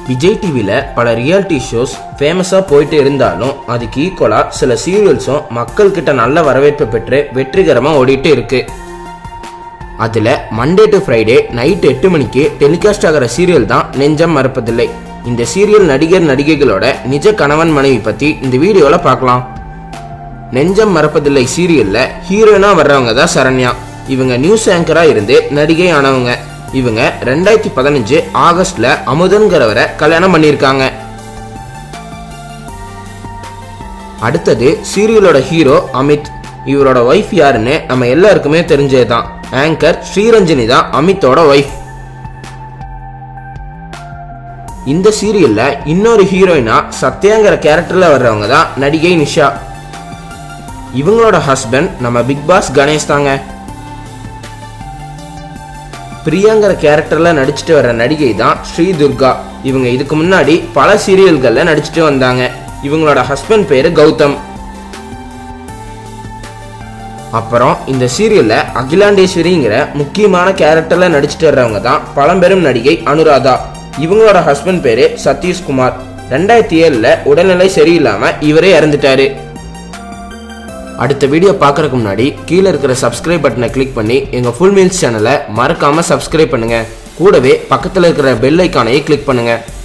விஜய் டிவியில் பல reality shows ஃபேமஸாக போயிட்டு இருந்தாலும் அதுக்கு ஈக்குவலாக சில சீரியல்ஸும் மக்கள்கிட்ட நல்ல வரவேற்பு பெற்று வெற்றிகரமாக ஓடிட்டு இருக்கு அதில் மண்டே டு ஃப்ரைடே நைட் எட்டு மணிக்கு டெலிகாஸ்ட் ஆகிற சீரியல் தான் நெஞ்சம் மறப்பதில்லை இந்த சீரியல் நடிகர் நடிகைகளோட நிஜ கணவன் மனைவி பற்றி இந்த வீடியோவில் பார்க்கலாம் நெஞ்சம் மறப்பதில்லை சீரியல்ல ஹீரோயினா வர்றவங்க தான் சரண்யா இவங்க நியூஸ் ஆங்கரா இருந்து நடிகை ஆனவங்க இவங்க ரெண்டாயிரத்தி பதினஞ்சு ஆகஸ்ட்ல அமுதன்கிறவரை கல்யாணம் பண்ணியிருக்காங்க அடுத்தது சீரியலோட ஹீரோ அமித் இவரோட ஒய்ஃப் யாருன்னு நம்ம எல்லாருக்குமே தெரிஞ்சது தான் ஆங்கர் ஸ்ரீரஞ்சனி தான் அமித்தோட ஒய்ஃப் இந்த சீரியல்ல இன்னொரு ஹீரோயினா சத்யாங்கிற கேரக்டர்ல வர்றவங்க தான் நடிகை நிஷா இவங்களோட ஹஸ்பண்ட் நம்ம பிக் பாஸ் கணேஷ் தாங்க பிரியாங்கிற கேரக்டர்ல நடிச்சுட்டு வர்ற நடிகை தான் ஸ்ரீ துர்கா இவங்க இதுக்கு முன்னாடி பல சீரியல்கள்ல நடிச்சுட்டு வந்தாங்க இவங்களோட ஹஸ்பண்ட் பேரு கௌதம் அப்புறம் இந்த சீரியல்ல அகிலாண்டேஸ்வரிங்கிற முக்கியமான கேரக்டர்ல நடிச்சுட்டு வர்றவங்க தான் பழம்பெரும் நடிகை அனுராதா இவங்களோட ஹஸ்பண்ட் பேரு சதீஷ்குமார் ரெண்டாயிரத்தி ஏழுல உடல்நிலை சரியில்லாம இவரே இறந்துட்டாரு அடுத்த வீடியோ பார்க்கறதுக்கு முன்னாடி கீழே இருக்கிற சப்ஸ்கிரைப் பட்டனை கிளிக் பண்ணி எங்கள் ஃபுல் மீல்ஸ் சேனலை மறக்காமல் சப்ஸ்கிரைப் பண்ணுங்கள் கூடவே பக்கத்தில் இருக்கிற பெல் ஐக்கானையும் கிளிக் பண்ணுங்கள்